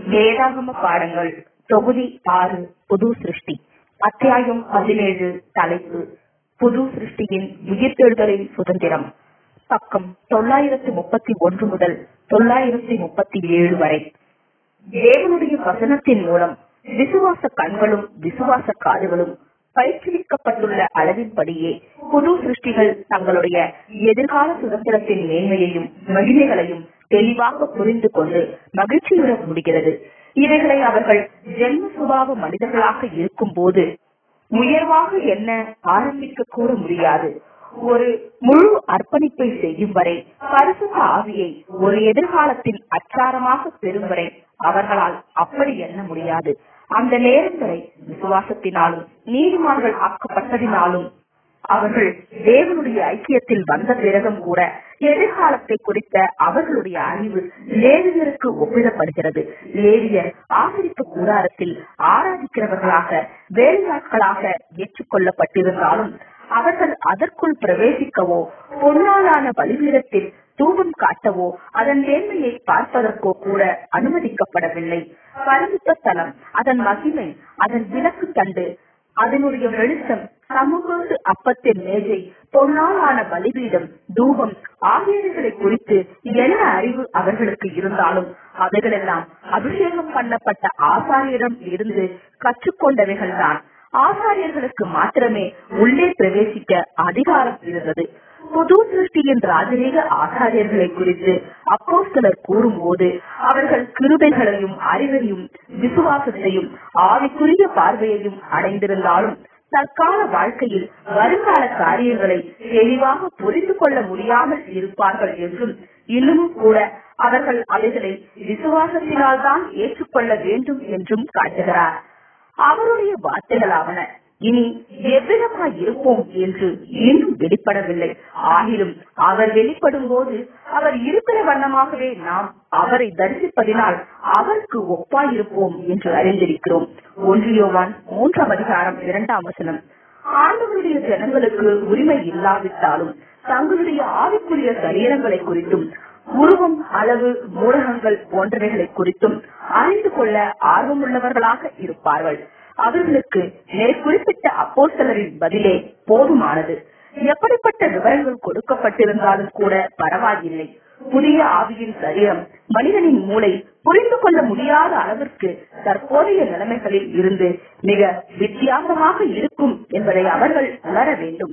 வேதாகம பாடங்கள் தொகுதி ஆறு புது சிருஷ்டி அத்தியாயம் பதினேழு தலைப்பு புது சிருஷ்டியின் உயிர்த்தெழுதலின் சுதந்திரம் பக்கம் தொள்ளாயிரத்தி முப்பத்தி ஒன்று முதல் தொள்ளாயிரத்தி முப்பத்தி ஏழு வரை தேவனுடைய வசனத்தின் மூலம் விசுவாச கண்களும் விசுவாச காதுகளும் பயிற்றுவிக்கப்பட்டுள்ள அளவின்படியே புது சிருஷ்டிகள் தங்களுடைய எதிர்கால சுதந்திரத்தின் மேன்மையையும் மகிமைகளையும் தெளிவாக புரிந்து கொண்டு மகிழ்ச்சியுற முடிகிறது இவைகளை அவர்கள் ஜென்ம சுபாவ மனிதர்களாக இருக்கும் போது உயர்வாக என்ன ஆரம்பிக்க கூட முடியாது ஒரு முழு அர்ப்பணிப்பை செய்யும் வரை பரிசுத்த ஆவியை ஒரு எதிர்காலத்தின் அச்சாரமாக பெறும் வரை அவர்களால் அப்படி எண்ண முடியாது அந்த நேரம் வரை விசுவாசத்தினாலும் நீதிமான்கள் ஆக்கப்பட்டதினாலும் அவர்கள் தேவனுடைய ஐக்கியத்தில் வந்த பிறகும் கூட எதிர்காலத்தை குறித்த அவர்களுடைய அறிவு லேவியருக்கு ஒப்பிடப்படுகிறது லேவியர் ஆசிரிப்பு கூடாரத்தில் ஆராதிக்கிறவர்களாக வேலையாட்களாக ஏற்றுக்கொள்ளப்பட்டிருந்தாலும் அவர்கள் அதற்குள் பிரவேசிக்கவோ பொன்னாலான பலிபீடத்தில் தூபம் காட்டவோ அதன் மேன்மையை பார்ப்பதற்கோ கூட அனுமதிக்கப்படவில்லை பரிசுத்த ஸ்தலம் அதன் மகிமை அதன் விளக்கு தண்டு அதனுடைய வெளிச்சம் சமூகத்து அப்பத்தின் மேஜை பொன்னாலான பலிபீடம் தூபம் ஆகியவைகளை குறித்து என்ன அறிவு அவர்களுக்கு இருந்தாலும் அவைகளெல்லாம் அபிஷேகம் பண்ணப்பட்ட ஆசாரியரிடம் இருந்து கற்றுக்கொண்டவைகள்தான் ஆசாரியர்களுக்கு மாத்திரமே உள்ளே பிரவேசிக்க அதிகாரம் இருந்தது புது சிருஷ்டியின் ராஜரீக ஆசாரியர்களை குறித்து அப்போ சிலர் கூறும்போது அவர்கள் கிருபைகளையும் அறிவையும் விசுவாசத்தையும் ஆவிக்குரிய பார்வையையும் அடைந்திருந்தாலும் தற்கால வாழ்க்கையில் வருங்கால காரியங்களை தெளிவாக புரிந்து கொள்ள முடியாமல் இருப்பார்கள் என்றும் இன்னமும் கூட அவர்கள் அவைகளை விசுவாசத்தினால் தான் ஏற்றுக்கொள்ள வேண்டும் என்றும் காட்டுகிறார் அவருடைய வார்த்தைகளாவன இனி எவ்விதமாய் இருப்போம் என்று இன்னும் வெளிப்படவில்லை ஆகிலும் அவர் வெளிப்படும் போது அவர் இருக்கிற வண்ணமாகவே நாம் அவரை தரிசிப்பதினால் அவருக்கு ஒப்பாயிருப்போம் என்று அறிந்திருக்கிறோம் ஒன்றியோவான் மூன்றாம் அதிகாரம் இரண்டாம் வசனம் ஆண்டவருடைய ஜனங்களுக்கு உரிமை இல்லாவிட்டாலும் தங்களுடைய ஆவிக்குரிய சரீரங்களை குறித்தும் உருவம் அளவு மூலகங்கள் போன்றவைகளை குறித்தும் அறிந்து கொள்ள ஆர்வமுள்ளவர்களாக இருப்பார்கள் அவர்களுக்கு மேற்குறிப்பிட்ட அப்போஸ்தலரின் பதிலே போதுமானது எப்படிப்பட்ட விவரங்கள் கொடுக்கப்பட்டிருந்தாலும் கூட பரவாயில்லை புதிய ஆவியின் சரீரம் மனிதனின் மூளை புரிந்து கொள்ள முடியாத அளவிற்கு தற்போதைய நிலைமைகளில் இருந்து மிக வித்தியாசமாக இருக்கும் என்பதை அவர்கள் உணர வேண்டும்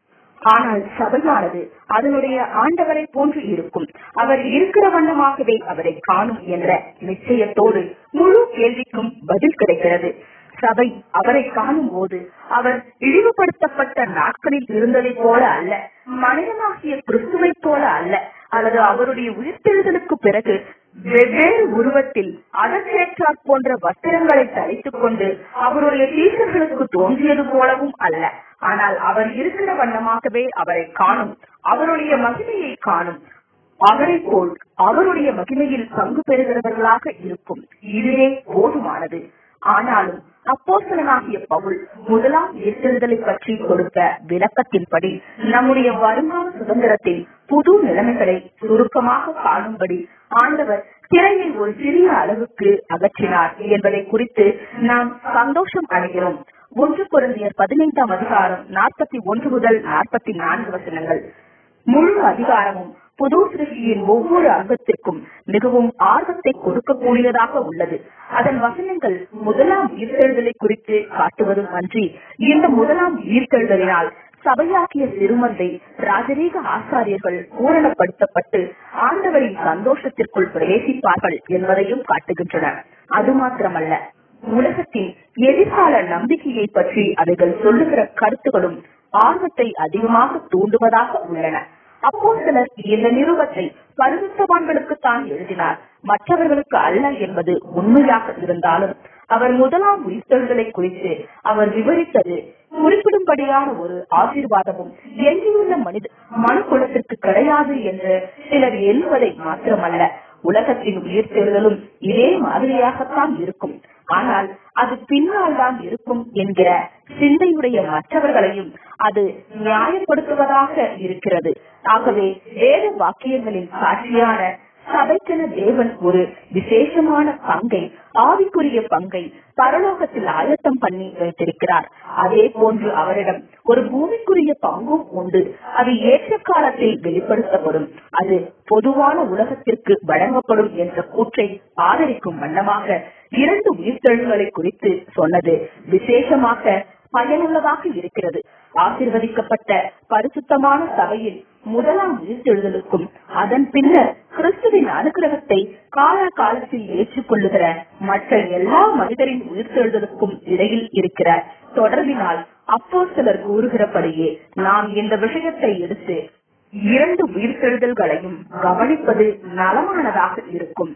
ஆனால் சபையானது அதனுடைய ஆண்டவரை போன்று இருக்கும் அவர் இருக்கிற வண்ணமாகவே அவரை காணும் என்ற நிச்சயத்தோடு முழு கேள்விக்கும் பதில் கிடைக்கிறது சபை அவரை காணும் போது அவர் இழிவுபடுத்தப்பட்ட நாட்களில் இருந்ததை போல அல்ல மனிதனாகிய கிறிஸ்துவை போல அல்ல அல்லது அவருடைய உயிர்த்தெழுதலுக்கு பிறகு வெவ்வேறு உருவத்தில் அதற்கேற்றாற் போன்ற வஸ்திரங்களை தரித்துக் கொண்டு அவருடைய சீசர்களுக்கு தோன்றியது போலவும் அல்ல ஆனால் அவர் இருக்கிற வண்ணமாகவே அவரை காணும் அவருடைய மகிமையை காணும் அவரை போல் அவருடைய மகிமையில் பங்கு பெறுகிறவர்களாக இருக்கும் இதுவே போதுமானது ஆனாலும் அப்போசலனாகிய பவுல் முதலாம் உயிர்த்தெழுதலை பற்றி கொடுத்த விளக்கத்தின்படி நம்முடைய வருங்கால சுதந்திரத்தில் புது நிலைமைகளை சுருக்கமாக காணும்படி ஆண்டவர் திரையை ஒரு சிறிய அளவுக்கு அகற்றினார் என்பதை குறித்து நாம் சந்தோஷம் அடைகிறோம் ஒன்று குழந்தையர் பதினைந்தாம் அதிகாரம் நாற்பத்தி ஒன்று முதல் நாற்பத்தி நான்கு வசனங்கள் முழு அதிகாரமும் புது சிருஷ்டியின் ஒவ்வொரு அங்கத்திற்கும் மிகவும் ஆர்வத்தை கொடுக்கக்கூடியதாக உள்ளது அதன் வசனங்கள் முதலாம் ஈர்த்தெழுதலை குறித்து காட்டுவதும் அன்றி இந்த முதலாம் ஈர்த்தெழுதலினால் சபையாக்கிய சிறுமந்தை ராஜரீக ஆசாரியர்கள் பூரணப்படுத்தப்பட்டு ஆண்டவரின் சந்தோஷத்திற்குள் பிரவேசிப்பார்கள் என்பதையும் காட்டுகின்றன அது மாத்திரமல்ல உலகத்தின் எதிர்கால நம்பிக்கையை பற்றி அவைகள் சொல்லுகிற கருத்துகளும் ஆர்வத்தை அதிகமாக தூண்டுவதாக உள்ளன அப்போ சிலர் இந்த நிறுவத்தை பரிசுத்தவான்களுக்கு தான் எழுதினார் மற்றவர்களுக்கு அல்ல என்பது உண்மையாக இருந்தாலும் அவர் முதலாம் உயிர்த்தெழுதலை குறித்து அவர் விவரித்தது குறிப்பிடும்படியான ஒரு ஆசீர்வாதமும் எஞ்சியுள்ள மனித மனு குலத்திற்கு கிடையாது என்று சிலர் எண்ணுவதை மாத்திரமல்ல உலகத்தின் உயிர்த்தெழுதலும் இதே மாதிரியாகத்தான் இருக்கும் ஆனால் அது பின்னால் தான் இருக்கும் என்கிற சிந்தையுடைய மற்றவர்களையும் அது நியாயப்படுத்துவதாக இருக்கிறது ஆகவே வேத வாக்கியங்களின் சாட்சியான சபைக்கென தேவன் ஒரு விசேஷமான பங்கை ஆவிக்குரிய பங்கை பரலோகத்தில் ஆயத்தம் பண்ணி வைத்திருக்கிறார் அதே போன்று அவரிடம் ஒரு பூமிக்குரிய பங்கும் உண்டு அது ஏற்ற காலத்தில் வெளிப்படுத்தப்படும் அது பொதுவான உலகத்திற்கு வழங்கப்படும் என்ற கூற்றை ஆதரிக்கும் வண்ணமாக இரண்டு உயிர்த்தெழுகளை குறித்து சொன்னது விசேஷமாக பயனுள்ளதாக இருக்கிறது ஆசிர்வதிக்கப்பட்ட பரிசுத்தமான சபையில் முதலாம் உயிர்த்தெழுதலுக்கும் அதன் பின்னர் கிறிஸ்துவின் அனுகிரகத்தை கால காலத்தில் ஏற்றுக்கொள்ளுகிற மற்ற எல்லா மனிதரின் உயிர்த்தெழுதலுக்கும் இடையில் இருக்கிற தொடர்பினால் அப்போ சிலர் கூறுகிறபடியே நாம் இந்த விஷயத்தை எடுத்து இரண்டு உயிர்த்தெழுதல்களையும் கவனிப்பது நலமானதாக இருக்கும்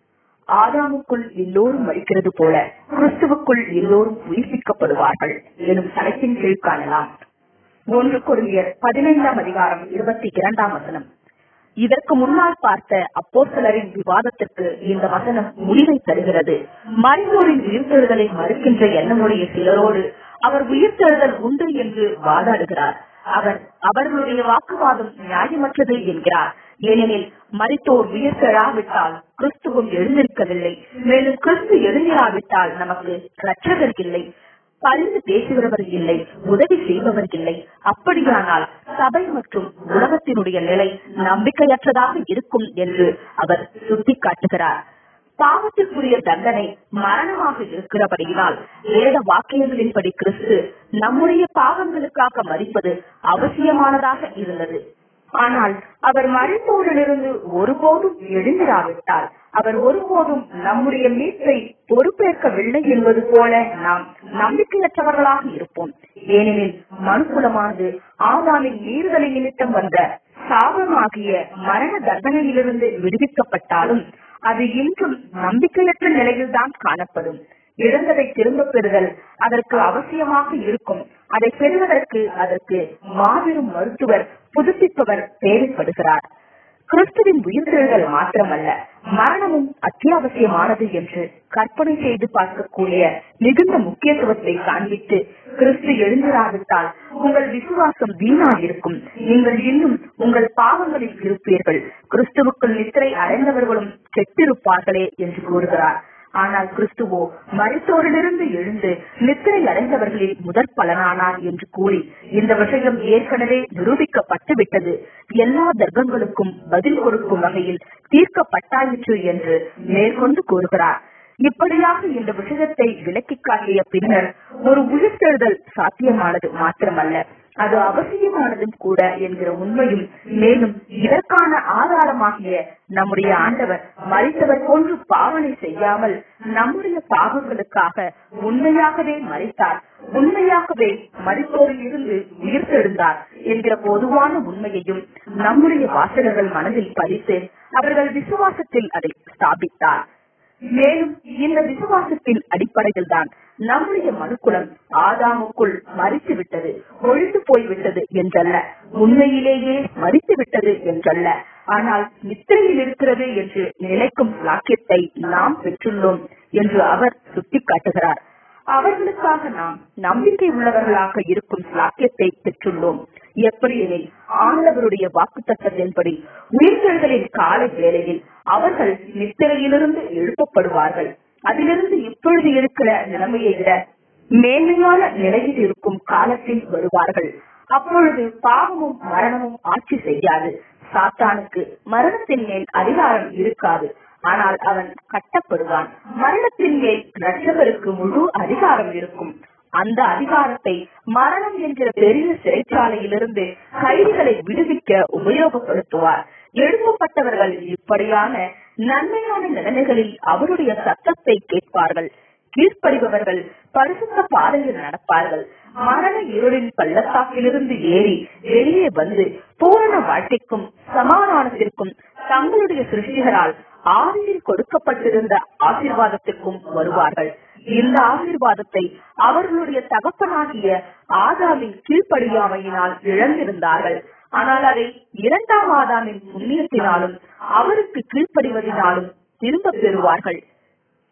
ஆதாமுக்குள் எல்லோரும் மறிக்கிறது போல கிறிஸ்துவுக்குள் எல்லோரும் உயிர்ப்பிக்கப்படுவார்கள் எனும் தலைப்பின் கீழ் காணலாம் ஒன்று கொரிந்தியர் பதினைந்தாம் அதிகாரம் இருபத்தி இரண்டாம் வசனம் இதற்கு முன்னால் பார்த்த அப்போஸ்தலரின் விவாதத்திற்கு இந்த வசனம் முடிவை தருகிறது மறைவோரின் உயிர்த்தெழுதலை மறுக்கின்ற எண்ணமுடைய சிலரோடு அவர் உயிர்த்தெழுதல் உண்டு என்று வாதாடுகிறார் அவர் அவர்களுடைய வாக்குவாதம் நியாயமற்றது என்கிறார் ஏனெனில் மரித்தோர் உயிர்த்தெழாவிட்டால் கிறிஸ்துவும் எழுந்திருக்கவில்லை மேலும் கிறிஸ்து எழுந்திராவிட்டால் நமக்கு ரட்சகர் இல்லை பரிந்து பேசுகிறவர் இல்லை உதவி செய்பவர் இல்லை அப்படியானால் சபை மற்றும் உலகத்தினுடைய நிலை நம்பிக்கையற்றதாக இருக்கும் என்று அவர் சுட்டிக்காட்டுகிறார் பாவத்திற்குரிய தண்டனை மரணமாக இருக்கிறபடியினால் வேத வாக்கியங்களின்படி கிறிஸ்து நம்முடைய பாவங்களுக்காக மறிப்பது அவசியமானதாக இருந்தது ஆனால் அவர் மறித்தோரிலிருந்து ஒருபோதும் எழுந்திராவிட்டால் அவர் ஒருபோதும் நம்முடைய மீட்பை பொறுப்பேற்கவில்லை என்பது போல நாம் நம்பிக்கையற்றவர்களாக இருப்போம் ஏனெனில் மனுக்குலமானது ஆதாமின் மீறுதலை நிமித்தம் வந்த சாபமாகிய மரண தண்டனையிலிருந்து விடுவிக்கப்பட்டாலும் அது இன்றும் நம்பிக்கையற்ற நிலையில்தான் காணப்படும் இழந்ததை திரும்ப பெறுதல் அதற்கு அவசியமாக இருக்கும் அதை பெறுவதற்கு அதற்கு மாபெரும் மருத்துவர் புதுப்பிப்பவர் தேவைப்படுகிறார் கிறிஸ்துவின் உயிர்த்தெழுதல் மாத்திரமல்ல மரணமும் அத்தியாவசியமானது என்று கற்பனை செய்து பார்க்கக்கூடிய மிகுந்த முக்கியத்துவத்தை காண்பித்து கிறிஸ்து எழுந்திராவிட்டால் உங்கள் விசுவாசம் வீணாக இருக்கும் நீங்கள் இன்னும் உங்கள் பாவங்களில் இருப்பீர்கள் கிறிஸ்துவுக்குள் நித்திரை அடைந்தவர்களும் கெட்டிருப்பார்களே என்று கூறுகிறார் ஆனால் கிறிஸ்துவோ மருத்துவரிலிருந்து எழுந்து நித்திரை அடைந்தவர்களில் முதற் பலனானார் என்று கூறி இந்த விஷயம் ஏற்கனவே நிரூபிக்கப்பட்டு விட்டது எல்லா தர்க்கங்களுக்கும் பதில் கொடுக்கும் வகையில் தீர்க்கப்பட்டாயிற்று என்று மேற்கொண்டு கூறுகிறார் இப்படியாக இந்த விஷயத்தை விளக்கி காட்டிய பின்னர் ஒரு உயிர்த்தெழுதல் சாத்தியமானது மாத்திரமல்ல அது அவசியமானதும் கூட என்கிற உண்மையும் மேலும் இதற்கான ஆதாரமாகிய நம்முடைய ஆண்டவர் மறித்தவர் போன்று பாவனை செய்யாமல் நம்முடைய பாவங்களுக்காக உண்மையாகவே மறித்தார் உண்மையாகவே மறித்தோரில் இருந்து உயிர்த்தெழுந்தார் என்கிற பொதுவான உண்மையையும் நம்முடைய வாசகர்கள் மனதில் பதித்து அவர்கள் விசுவாசத்தில் அதை ஸ்தாபித்தார் மேலும் இந்த விசுவாசத்தின் அடிப்படையில் தான் நம்முடைய மனுக்குலம் ஆதாமுக்குள் மறித்து விட்டது ஒழித்து போய்விட்டது என்றல்ல உண்மையிலேயே மறித்து விட்டது என்றல்ல ஆனால் நித்திரையில் இருக்கிறது என்று நினைக்கும் வாக்கியத்தை நாம் பெற்றுள்ளோம் என்று அவர் சுட்டிக்காட்டுகிறார் அவர்களுக்காக நாம் நம்பிக்கை உள்ளவர்களாக இருக்கும் சாக்கியத்தை பெற்றுள்ளோம் எப்படி எனில் ஆண்டவருடைய வாக்கு தத்தத்தின்படி உயிர்த்தெழுதலின் கால வேளையில் அவர்கள் நித்திரையிலிருந்து எழுப்பப்படுவார்கள் அதிலிருந்து இப்பொழுது இருக்கிற நிலைமையை விட மேன்மையான நிலையில் இருக்கும் காலத்தில் வருவார்கள் அப்பொழுது பாவமும் மரணமும் ஆட்சி செய்யாது சாத்தானுக்கு மரணத்தின் மேல் அதிகாரம் இருக்காது ஆனால் அவன் கட்டப்படுவான் மரணத்தின் மேல் ரட்சகருக்கு முழு அதிகாரம் இருக்கும் அந்த அதிகாரத்தை மரணம் என்கிற பெரிய சிறைச்சாலையிலிருந்து கைதிகளை விடுவிக்க உபயோகப்படுத்துவார் எழுப்பப்பட்டவர்கள் இப்படியான நன்மையான நிலைமைகளில் அவருடைய சத்தத்தை கேட்பார்கள் கீழ்ப்படிபவர்கள் பரிசுத்த பாதையில் நடப்பார்கள் மரண இருளின் பள்ளத்தாக்கிலிருந்து ஏறி வெளியே வந்து பூரண வாழ்க்கைக்கும் சமாதானத்திற்கும் தங்களுடைய சிருஷ்டிகரால் ஆதியில் கொடுக்கப்பட்டிருந்த ஆசீர்வாதத்திற்கும் வருவார்கள் இந்த ஆசீர்வாதத்தை அவர்களுடைய தகப்பனாகிய ஆதாமின் கீழ்ப்படியாமையினால் இழந்திருந்தார்கள் ஆனால் அதை இரண்டாம் ஆதாமின் புண்ணியத்தினாலும் அவருக்கு கீழ்ப்படிவதினாலும் திரும்ப பெறுவார்கள்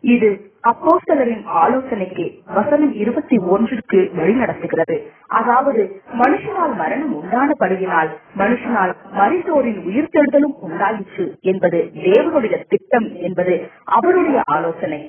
இது அப்போஸ்தலரின் ஆலோசனைக்கு வசனம் இருபத்தி ஒன்றிற்கு வழிநடத்துகிறது அதாவது மனுஷனால் மரணம் உண்டானபடியினால் மனுஷனால் மரித்தோரின் உயிர்த்தெழுதலும் உண்டாயிற்று என்பது தேவனுடைய திட்டம் என்பது அவருடைய ஆலோசனை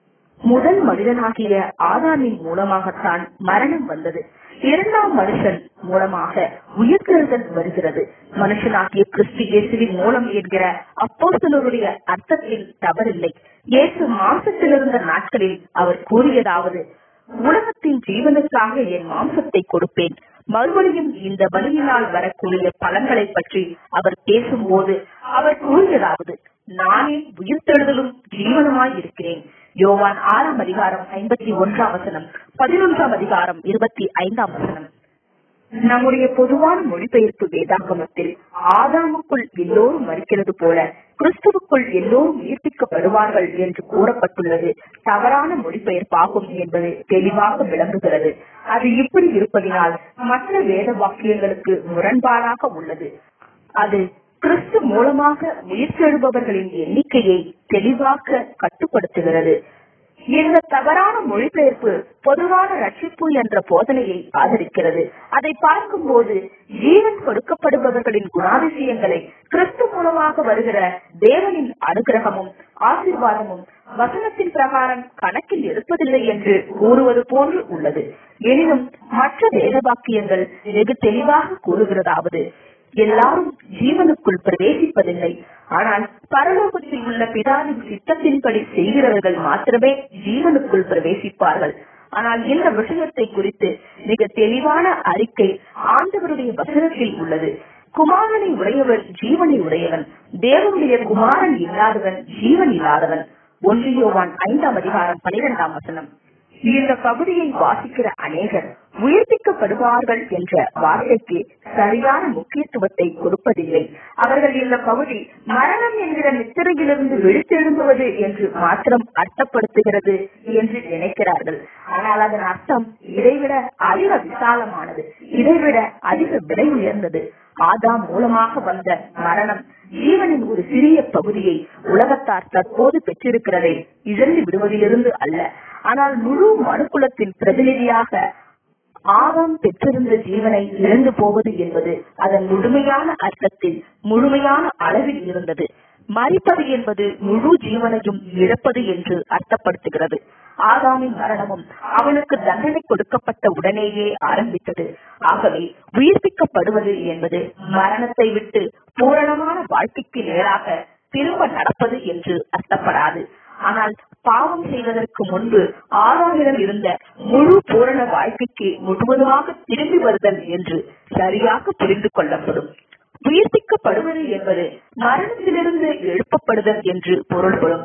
முதல் மனிதனாகிய ஆதாமின் மூலமாகத்தான் மரணம் வந்தது இரண்டாம் மனுஷன் மூலமாக உயிர்த்தெழுதல் வருகிறது மனுஷனாகிய கிறிஸ்து இயேசுவின் மூலம் என்கிற அப்போஸ்தலருடைய அர்த்தத்தில் தவறில்லை இயேசு மாம்சத்தில் இருந்த நாட்களில் அவர் கூறியதாவது உலகத்தின் ஜீவனுக்காக என் மாம்சத்தை கொடுப்பேன் மறுபடியும் இந்த பலியினால் வரக்கூடிய பலன்களை பற்றி அவர் பேசும்போது அவர் கூறியதாவது நானே உயிர்த்தெழுதலும் ஜீவனுமாய் இருக்கிறேன் யோவான் ஆறாம் அதிகாரம் ஐம்பத்தி ஒன்றாம் வசனம் பதினொன்றாம் அதிகாரம் இருபத்தி ஐந்தாம் வசனம் நம்முடைய பொதுவான மொழிபெயர்ப்பு வேதாகமத்தில் ஆதாமுக்குள் எல்லோரும் மறிக்கிறது போல கிறிஸ்துவுக்குள் எல்லோரும் உயிர்ப்பிக்கப்படுவார்கள் என்று கூறப்பட்டுள்ளது தவறான மொழிபெயர்ப்பாகும் என்பது தெளிவாக விளங்குகிறது அது இப்படி இருப்பதினால் மற்ற வேத வாக்கியங்களுக்கு முரண்பாடாக உள்ளது அது கிறிஸ்து மூலமாக உயிர்த்தெழுபவர்களின் எண்ணிக்கையை தெளிவாக கட்டுப்படுத்துகிறது இந்த தவறான மொழிபெயர்ப்பு பொதுவான ரட்சிப்பு என்ற போதனையை ஆதரிக்கிறது அதை பார்க்கும்போது ஜீவன் கொடுக்கப்படுபவர்களின் குணாதிசயங்களை கிறிஸ்து மூலமாக வருகிற தேவனின் அனுகிரகமும் ஆசீர்வாதமும் வசனத்தின் பிரகாரம் கணக்கில் எடுப்பதில்லை என்று கூறுவது போன்று உள்ளது எனினும் மற்ற வேத வாக்கியங்கள் வெகு தெளிவாக கூறுகிறதாவது எல்லாரும் ஜீவனுக்குள் பிரவேசிப்பதில்லை ஆனால் பரலோகத்தில் உள்ள பிதாவின் சித்தத்தின்படி செய்கிறவர்கள் மாத்திரமே ஜீவனுக்குள் பிரவேசிப்பார்கள் ஆனால் இந்த விஷயத்தை குறித்து மிக தெளிவான அறிக்கை ஆண்டவருடைய வசனத்தில் உள்ளது குமாரனை உடையவன் ஜீவனை உடையவன் தேவனுடைய குமாரன் இல்லாதவன் ஜீவன் இல்லாதவன் ஒன்றியோவான் ஐந்தாம் அதிகாரம் பனிரெண்டாம் வசனம் இந்த பகுதியை வாசிக்கிற அநேகர் உயிர்ப்பிக்கப்படுவார்கள் என்ற வார்த்தைக்கு சரியான முக்கியத்துவத்தை கொடுப்பதில்லை அவர்கள் இந்த பகுதி மரணம் என்கிற நித்திரையிலிருந்து விழித்தெழும்புவது என்று மாத்திரம் அர்த்தப்படுத்துகிறது என்று நினைக்கிறார்கள் ஆனால் அதன் அர்த்தம் இதைவிட அதிக விசாலமானது இதைவிட அதிக விலை உயர்ந்தது ஆதாம் மூலமாக வந்த மரணம் ஜீவனின் ஒரு சிறிய பகுதியை உலகத்தார் தற்போது பெற்றிருக்கிறதை இழந்து விடுவதிலிருந்து அல்ல ஆனால் முழு மனுக்குலத்தின் பிரதிநிதியாக ஆதாம் பெற்றிருந்த ஜீவனை இழந்து போவது என்பது அதன் முழுமையான அர்த்தத்தில் முழுமையான அளவில் இருந்தது மறிப்பது என்பது முழு ஜீவனையும் இழப்பது என்று அர்த்தப்படுத்துகிறது ஆதாமின் மரணமும் அவனுக்கு தண்டனை கொடுக்கப்பட்ட உடனேயே ஆரம்பித்தது ஆகவே உயிர்ப்பிக்கப்படுவது என்பது மரணத்தை விட்டு பூரணமான வாழ்க்கைக்கு நேராக திரும்ப நடப்பது என்று அர்த்தப்படாது ஆனால் பாவம் செய்வதற்கு முன்பு ஆதாமிடம் இருந்த முழு பூரண வாழ்க்கைக்கு முழுவதுமாக திரும்பி வருதல் என்று சரியாக புரிந்து கொள்ளப்படும் உயிர்ப்பிக்கப்படுவது என்பது மரணத்திலிருந்து எழுப்பப்படுதல் என்று பொருள்படும்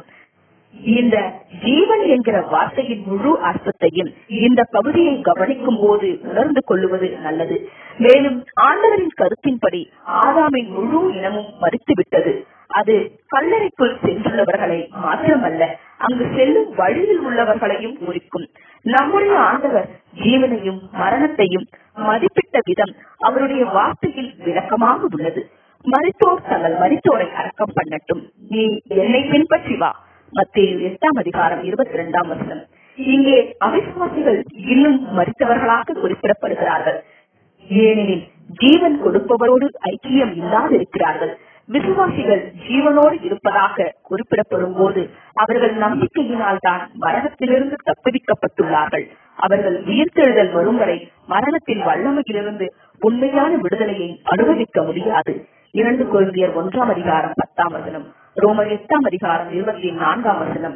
இந்த ஜீவன் என்கிற வார்த்தையின் முழு அர்த்தத்தையும் இந்த பகுதியை கவனிக்கும் போது உணர்ந்து கொள்ளுவது நல்லது மேலும் ஆண்டவரின் கருத்தின்படி ஆதாமின் முழு இனமும் மறித்துவிட்டது அது கல்லறைக்குள் சென்றுள்ளவர்களை மாத்திரமல்ல அங்கு செல்லும் வழியில் உள்ளவர்களையும் குறிக்கும் நம்முடைய ஆண்டவர் ஜீவனையும் மரணத்தையும் மதிப்பிட்ட விதம் அவருடைய வார்த்தையில் விளக்கமாக உள்ளது மரித்தோர் தங்கள் மரித்தோரை அடக்கம் பண்ணட்டும் நீ என்னை பின்பற்றி வா மத்திய எட்டாம் அதிகாரம் இருபத்தி இரண்டாம் வசனம் இங்கே அவிசுவாசிகள் இன்னும் மறித்தவர்களாக குறிப்பிடப்படுகிறார்கள் ஏனெனில் ஜீவன் கொடுப்பவரோடு ஐக்கியம் இல்லாதிருக்கிறார்கள் விசுவாசிகள் ஜீவனோடு இருப்பதாக குறிப்பிடப்படும் போது அவர்கள் நம்பிக்கையினால் தான் மரணத்திலிருந்து தப்புவிக்கப்பட்டுள்ளார்கள் அவர்கள் உயிர்த்தெழுதல் வரும் வரை மரணத்தின் வல்லமையிலிருந்து உண்மையான விடுதலையை அனுபவிக்க முடியாது இரண்டு குழந்தையர் ஒன்றாம் அதிகாரம் பத்தாம் வசனம் ரோமர் எட்டாம் அதிகாரம் இருபத்தி நான்காம் வசனம்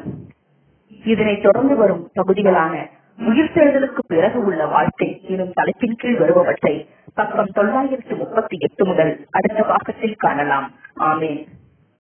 இதனை தொடர்ந்து வரும் பகுதிகளான உயிர்த்தெழுதலுக்கு பிறகு உள்ள வாழ்க்கை எனும் தலைப்பின் கீழ் வருபவற்றை பக்கம் தொள்ளாயிரத்து முப்பத்தி எட்டு முதல் அடுத்த பாகத்தில் காணலாம் ஆமேன்